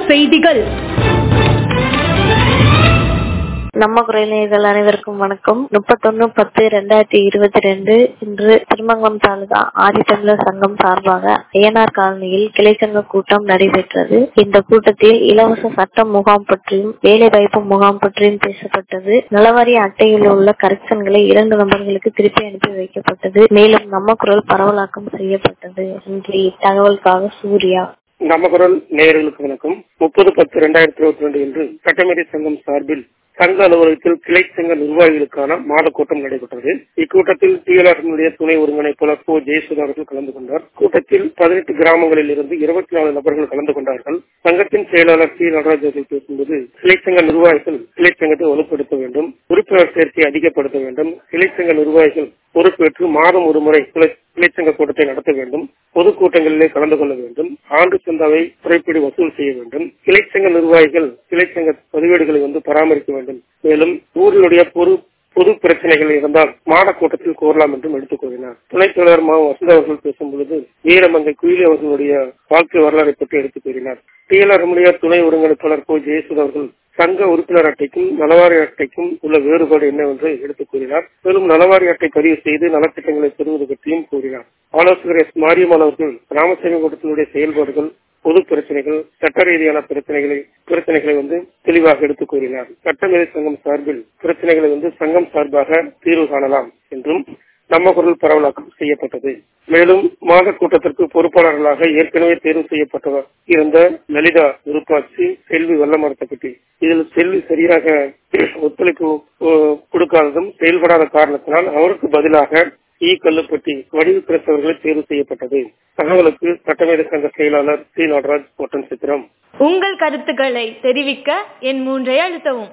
செய்திகள் நம்ம குரலினர்கள் அனைவருக்கும் வணக்கம் முப்பத்தொன்னு பத்து ரெண்டாயிரத்தி இருபத்தி ரெண்டு இன்று திருமங்கலம் தாலுகா ஆதித்தமிழர் சங்கம் சார்பாக ஐயனார் காலனியில் கிளைச்சங்க கூட்டம் நடைபெற்றது இந்த கூட்டத்தில் இலவச சட்ட முகாம் பற்றியும் வேலை வாய்ப்பு முகாம் பற்றியும் பேசப்பட்டது நலவாரி அட்டையில் உள்ள கரெக்ஷன்களை இரண்டு நபர்களுக்கு திருப்பி அனுப்பி வைக்கப்பட்டது மேலும் நம்ம குரல் பரவலாக்கம் செய்யப்பட்டது இன்று இத்தகவலுக்காக சூர்யா நம்ம குரல் நேயர்களுக்கு வணக்கம் முப்பது பத்து ரெண்டாயிரத்தி இருபத்தி ரெண்டு இன்று சட்டமேதை சங்கம் சார்பில் சங்க அலுவலகத்தில் கிளை சங்க நிர்வாகிகளுக்கான மாத கூட்டம் நடைபெற்றது இக்கூட்டத்தில் டிஎல்ஆர்னுடைய துணை ஒருங்கிணைப்பாளர் போ ஜெயசுதா அவர்கள் கலந்து கொண்டார் கூட்டத்தில் பதினெட்டு கிராமங்களில் இருந்து இருபத்தி நாலு நபர்கள் கலந்து கொண்டார்கள் சங்கத்தின் செயலாளர் சி நடராஜ் அவர்கள் பேசும்போது கிளை சங்க நிர்வாகிகள் கிளை சங்கத்தை வலுப்படுத்த வேண்டும் உறுப்பினர் சேர்க்கையை அதிகப்படுத்த வேண்டும் கிளை சங்க நிர்வாகிகள் பொறுப்பேற்று மாதம் ஒரு முறை கிளைச்சங்க கூட்டத்தை நடத்த வேண்டும் பொதுக்கூட்டங்களிலே கலந்து கொள்ள வேண்டும் ஆண்டு சந்தாவை குறைப்பீடு வசூல் செய்ய வேண்டும் கிளைச்சங்க நிர்வாகிகள் கிளைச்சங்க பதிவேடுகளை வந்து பராமரிக்க வேண்டும் மேலும் ஊரினுடைய பொது பொது பிரச்சனைகள் இருந்தால் மாட கூட்டத்தில் கோரலாம் என்றும் எடுத்துக் கூறினார் துணைத் தலைவர் மா வசந்த அவர்கள் பேசும்பொழுது வீரமங்கை குயிலி அவர்களுடைய வாழ்க்கை வரலாறை பற்றி எடுத்துக் கூறினார் டிஎல்ஆர் துணை ஒருங்கிணைப்பாளர் கோ ஜெயசுத் அவர்கள் சங்க உறுப்பினர் அட்டைக்கும் நலவாரி அட்டைக்கும் உள்ள வேறுபாடு என்னவென்று எடுத்துக் கூறினார் மேலும் நலவாரி அட்டை பதிவு செய்து நலத்திட்டங்களை பெறுவது பற்றியும் கூறினார் ஆலோசகர் எஸ் மாரியம்மாள் அவர்கள் கிராம சேவை கூட்டத்தினுடைய செயல்பாடுகள் பொது பிரச்சனைகள் சட்ட ரீதியான பிரச்சனைகளை பிரச்சனைகளை வந்து தெளிவாக எடுத்துக் கூறினார் சட்டமேதை சங்கம் சார்பில் பிரச்சனைகளை வந்து சங்கம் சார்பாக தீர்வு காணலாம் என்றும் நம்ம குரல் பரவலாக்கம் செய்யப்பட்டது மேலும் மாத கூட்டத்திற்கு பொறுப்பாளர்களாக ஏற்கனவே தேர்வு செய்யப்பட்டவர் இருந்த லலிதா விருப்பாட்சி செல்வி வல்லமரத்தப்பட்டி இதில் செல்வி சரியாக ஒத்துழைப்பு கொடுக்காததும் செயல்படாத காரணத்தினால் அவருக்கு பதிலாக இ கல்லுப்பட்டி வடிவு பிரசவர்களை தேர்வு செய்யப்பட்டது தகவலுக்கு சட்டமேத சங்க செயலாளர் சி நடராஜ் கோட்டன் சித்திரம் உங்கள் கருத்துக்களை தெரிவிக்க என் மூன்றை அழுத்தவும்